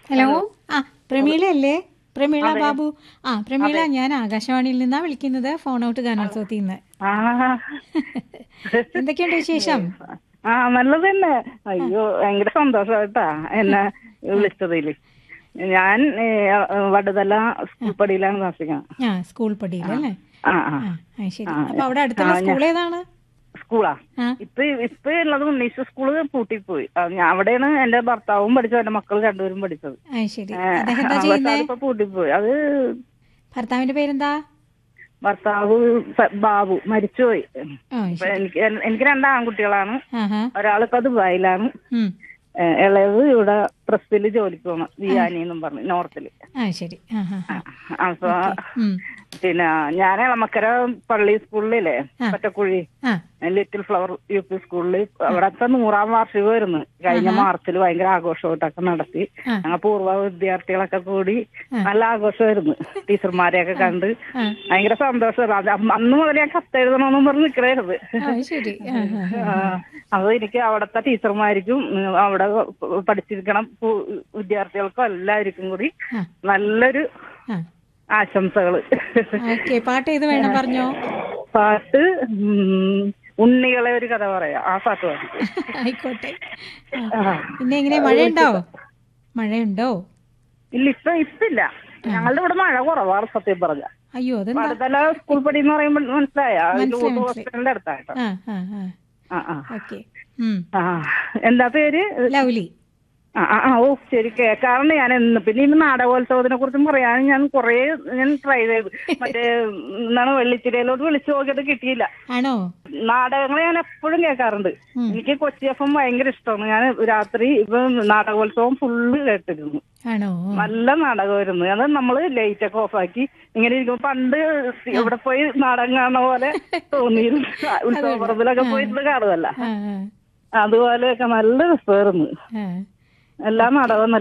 Hello ആ പ്രമീള അല്ലേ പ്രമീള ബാബു ആ പ്രമീള ഞാൻ ആകാശവാണിയിൽ നിന്നാ വിളിക്കുന്നത് ഫോൺ ഔട്ട് ഗാനോത്സവത്തിൽ നിന്ന് ആ എന്തൊക്കെയുണ്ട് വിശേഷം ആ നല്ലത് തന്നെ അയ്യോ ഭയങ്കര സന്തോഷം കേട്ടാ എന്നെ വിളിച്ചതില് ഞാൻ ഏ, വടുതല സ്കൂൾ പടിയിലാണ് താമസിക്കുന്നത് ആ സ്കൂൾ പടിയിലല്ലേ ആ ആ ആ ആ, ശരി അപ്പൊ അവിടെ അടുത്തുള്ള സ്കൂൾ ഏതാണ് സ്കൂളാ ആ ഇപ്പൊ ഇപ്പൊ ഉള്ളത് ഉണ്ണീസ് സ്കൂള് പൂട്ടിപ്പോയി ആ, ഞാൻ അവിടെയാണ് എന്റെ ഭർത്താവും പഠിച്ചത് എന്റെ മക്കൾ രണ്ടുപേരും പഠിച്ചത് ആ ശരി ഏ, അദ്ദേഹം എന്താ ആ, പക്ഷെ ചെയ്യുന്നേ അതിപ്പോ പൂട്ടിപ്പോയി അത് ഭർത്താവിന്റെ പേരെന്താ ഭർത്താവ് സ- ബാബു മരിച്ചുപോയി ആ ഇപ്പൊ ശരി എനിക്ക് എനിക്ക് രണ്ട് ആൺകുട്ടികളാണ് ആഹാ ഒരാളിപ്പോ ദുബായിലാണ് ഉം ഏ, ഇളയത് ഇവിടെ പ്രസ്സിൽ ജോലിക്ക് പോകണം വിയാനി എന്നും പറഞ്ഞു നോർത്തില് ആ ശരി ആ ഹാ ഹാ അപ്പൊ ഉം പിന്നെ ഞാൻ ഇളമക്കര പള്ളി സ്കൂളിലില്ലേ ആ. പറ്റക്കുഴി ആ ലിറ്റിൽ ഫ്ലവർ യു പി സ്കൂളിൽ അവിടത്തെ നൂറാം വാർഷികമായിരുന്നു കഴിഞ്ഞ മാർച്ചിൽ ഭയങ്കര ആഘോഷമായിട്ടൊക്കെ നടത്തി ആ. ഞങ്ങൾ പൂർവ്വ വിദ്യാർത്ഥികളൊക്കെ കൂടി നല്ല ആഘോഷമായിരുന്നു ടീച്ചർമാരെയൊക്കെ കണ്ട് ആ ഭയങ്കര സന്തോഷമായിരുന്നു അത് അന്ന് അന്ന് മുതൽ ഞാൻ കത്തെഴുതണമെന്നും പറഞ്ഞ് നിൽക്കണായിരുന്നു ആ ശരി ആ ഹാ ആ, അത് എനിക്ക് അവിടുത്തെ ടീച്ചർമാർക്കും ഉം, അവിടെ പഠിച്ചിരിക്കണം പു- വിദ്യാർത്ഥികൾക്കും എല്ലാവർക്കും കൂടി ആ നല്ലൊരു ആ ആശംസകള് ഓക്കെ പാട്ട് ഏത് വേണം പറഞ്ഞോ പാട്ട് ഉം, ഉണ്ണികളെ ഒരു കഥ പറയാം ആ പാട്ട് പാടി ആയിക്കോട്ടെ ആ. ആ. പിന്നെ എങ്ങനെ മഴയുണ്ടോ മഴയുണ്ടോ ഇല്ല ഇപ്പൊ ഇപ്പില്ല ഞങ്ങളുടെ ഇവിടെ മഴ കുറവാണ് സത്യം പറഞ്ഞ അയ്യോ അതെന്താ പടുതല സ്കൂൾ പടി എന്ന് പറയുമ്പോൾ മനസ്സിലായ മനസ്സിലായി, മനസ്സിലായി. ഹോസ്പിറ്റലിന്റെ അടുത്തായിട്ടോ ആ ആ ആ ആ ആ ഓക്കെ ആ എന്താ പേര് ലവ്ലി ആ ആ, ആ ഓ ശരി കേൾക്കാറുണ്ട് ഞാൻ എന്ന് പിന്നെ ഈ നാടകോത്സവത്തിനെ കുറിച്ചും പറയാൻ ഞാൻ കുറേ ഞാൻ ട്രൈ ചെയ്തു മറ്റേ എന്താണ് വെള്ളിത്തിരയിലോട്ട് വിളിച്ചു നോക്കിയിട്ട് കിട്ടിയില്ല ആണോ നാടകങ്ങൾ ഞാൻ എപ്പോഴും കേൾക്കാറുണ്ട് ഉം. എനിക്ക് കൊച്ചി എഫ് എം ഭയങ്കര ഇഷ്ടമാണ് ഞാൻ രാത്രി ഇപ്പൊ നാടകോത്സവം ഫുള്ള് കേട്ടിരുന്നു ആണോ നല്ല നാടകമായിരുന്നു അത് നമ്മള് ലൈറ്റ് ഒക്കെ ഓഫാക്കി ഇങ്ങനെ ഇരിക്കുമ്പോ പണ്ട് ഇവിടെ പോയി നാടകം കാണുന്ന പോലെ തോന്നിയിരുന്നു ഉത്സവപ്പറമ്പിലൊക്കെ പോയിട്ട് കാണുമല്ല ആ ആ അതുപോലെയൊക്കെ നല്ല രസമായിരുന്നു ആ എല്ലാ നാടകവും